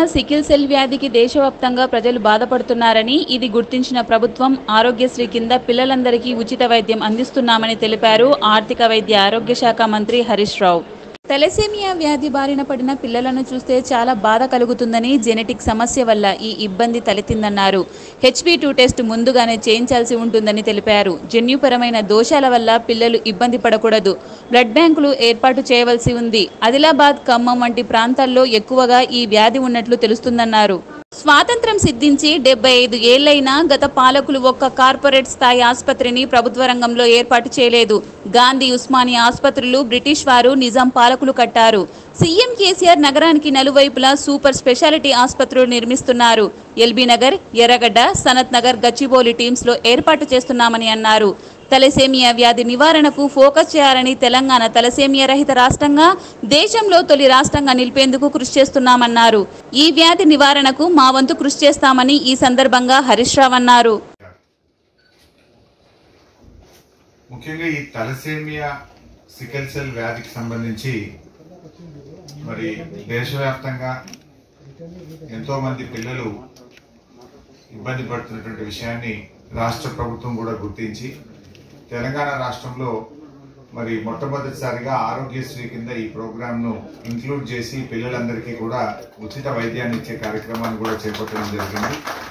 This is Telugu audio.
సికిల్ సెల్ వ్యాధికి దేశవ్యాప్తంగా ప్రజలు బాధపడుతున్నారని ఇది గుర్తించిన ప్రభుత్వం ఆరోగ్యశ్రీ కింద పిల్లలందరికీ ఉచిత వైద్యం అందిస్తున్నామని తెలిపారు ఆర్థిక వైద్య ఆరోగ్య శాఖ మంత్రి హరీష్ రావు తలసేమియా వ్యాధి బారిన పడిన పిల్లలను చూస్తే చాలా బాధ కలుగుతుందని జెనెటిక్ సమస్య వల్ల ఈ ఇబ్బంది తలెత్తిందన్నారు హెచ్పి టూ టెస్ట్ ముందుగానే చేయించాల్సి ఉంటుందని తెలిపారు జన్యుపరమైన దోషాల వల్ల పిల్లలు ఇబ్బంది పడకూడదు బ్లడ్ బ్యాంకులు ఏర్పాటు చేయవలసి ఉంది ఆదిలాబాద్ ఖమ్మం వంటి ప్రాంతాల్లో ఎక్కువగా ఈ వ్యాధి ఉన్నట్లు తెలుస్తుందన్నారు స్వాతంత్రం సిద్ధించి డెబ్బై ఐదు ఏళ్లైనా గత పాలకులు ఒక్క కార్పొరేట్ స్థాయి ఆసుపత్రిని ప్రభుత్వ రంగంలో ఏర్పాటు చేయలేదు గాంధీ ఉస్మానియా ఆసుపత్రులు బ్రిటిష్ వారు నిజాం పాలకులు కట్టారు సీఎం కేసీఆర్ నగరానికి నలువైపులా సూపర్ స్పెషాలిటీ ఆసుపత్రులు నిర్మిస్తున్నారు ఎల్బీ నగర్ ఎర్రగడ్డ సనత్ నగర్ గచ్చిబౌలి టీమ్స్లో ఏర్పాటు చేస్తున్నామని అన్నారు తలసేమియా వ్యాధి నివారణకు ఫోకస్ చేయాలని తెలంగాణ తలసేమియా రహిత రాష్ట్రంగా దేశంలో తొలి రాష్ట్రంగా నిలిపేందుకు కృషి చేస్తున్నామన్నారు ఈ వ్యాధి నివారణకు మా వంతు కృషి చేస్తామని ఈ సందర్భంగా హరీష్ రావు అన్నారు ముఖ్యంగా ఈ తలసేమియా సికెల్ సెల్ వ్యాధికి సంబంధించి మరి దేశవ్యాప్తంగా ఎంతో మంది పిల్లలు ఇబ్బంది పడుతున్నటువంటి విషయాన్ని రాష్ట్ర ప్రభుత్వం కూడా గుర్తించి తెలంగాణ రాష్ట్రంలో మరి మొట్టమొదటిసారిగా ఆరోగ్యశ్రీ కింద ఈ ప్రోగ్రామ్ ను ఇంక్లూడ్ చేసి పిల్లలందరికీ కూడా ఉచిత వైద్యాన్ని ఇచ్చే కార్యక్రమాన్ని కూడా చేపట్టడం జరిగింది